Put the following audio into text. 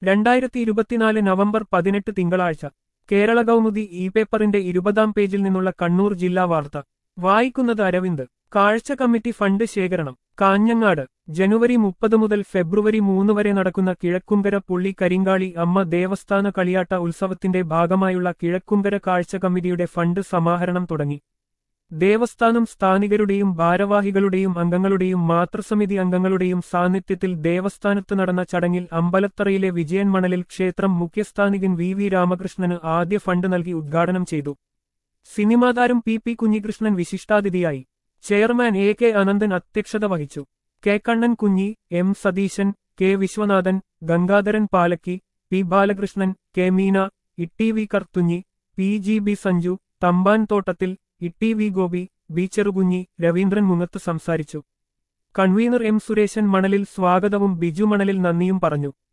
രണ്ടായിരത്തി ഇരുപത്തിനാല് നവംബർ പതിനെട്ട് തിങ്കളാഴ്ച കേരള കൗമുദി ഇ പേപ്പറിന്റെ ഇരുപതാം പേജിൽ നിന്നുള്ള കണ്ണൂർ ജില്ലാ വാർത്ത വായിക്കുന്നത് അരവിന്ദ് കാഴ്ച കമ്മിറ്റി ഫണ്ട് ശേഖരണം കാഞ്ഞങ്ങാട് ജനുവരി മുപ്പത് മുതൽ ഫെബ്രുവരി മൂന്ന് വരെ നടക്കുന്ന കിഴക്കുങ്കര പുള്ളി കരിങ്കാളി അമ്മ ദേവസ്ഥാന കളിയാട്ട ഉത്സവത്തിന്റെ ഭാഗമായുള്ള കിഴക്കുങ്കര കാഴ്ച കമ്മിറ്റിയുടെ ഫണ്ട് സമാഹരണം തുടങ്ങി ദേവസ്ഥാനം സ്ഥാനികരുടെയും ഭാരവാഹികളുടെയും അംഗങ്ങളുടെയും മാതൃസമിതി അംഗങ്ങളുടെയും സാന്നിധ്യത്തിൽ ദേവസ്ഥാനത്ത് നടന്ന ചടങ്ങിൽ അമ്പലത്തറയിലെ വിജയൻ മണലിൽ ക്ഷേത്രം മുഖ്യസ്ഥാനികൻ വി വി രാമകൃഷ്ണന് ആദ്യ ഫണ്ട് നൽകി ഉദ്ഘാടനം ചെയ്തു സിനിമാതാരം പി പി കുഞ്ഞികൃഷ്ണൻ വിശിഷ്ടാതിഥിയായി ചെയർമാൻ എ കെ അനന്തൻ അധ്യക്ഷത വഹിച്ചു K Kannan Kunhi M Satheesan K Viswanathan Gangadharan Palakki P Balakrishnan K Meena Itti V Karthunhi P G B Sanju Thampan Thottathil Itti V Gopi B Cherukunhi Raveendran Mungath സംസാരിച്ചു കൺവീനർ എം സുരേശൻ മണലിൽ സ്വാഗതവും ബിജു മണലിൽ നന്ദിയും പറഞ്ഞു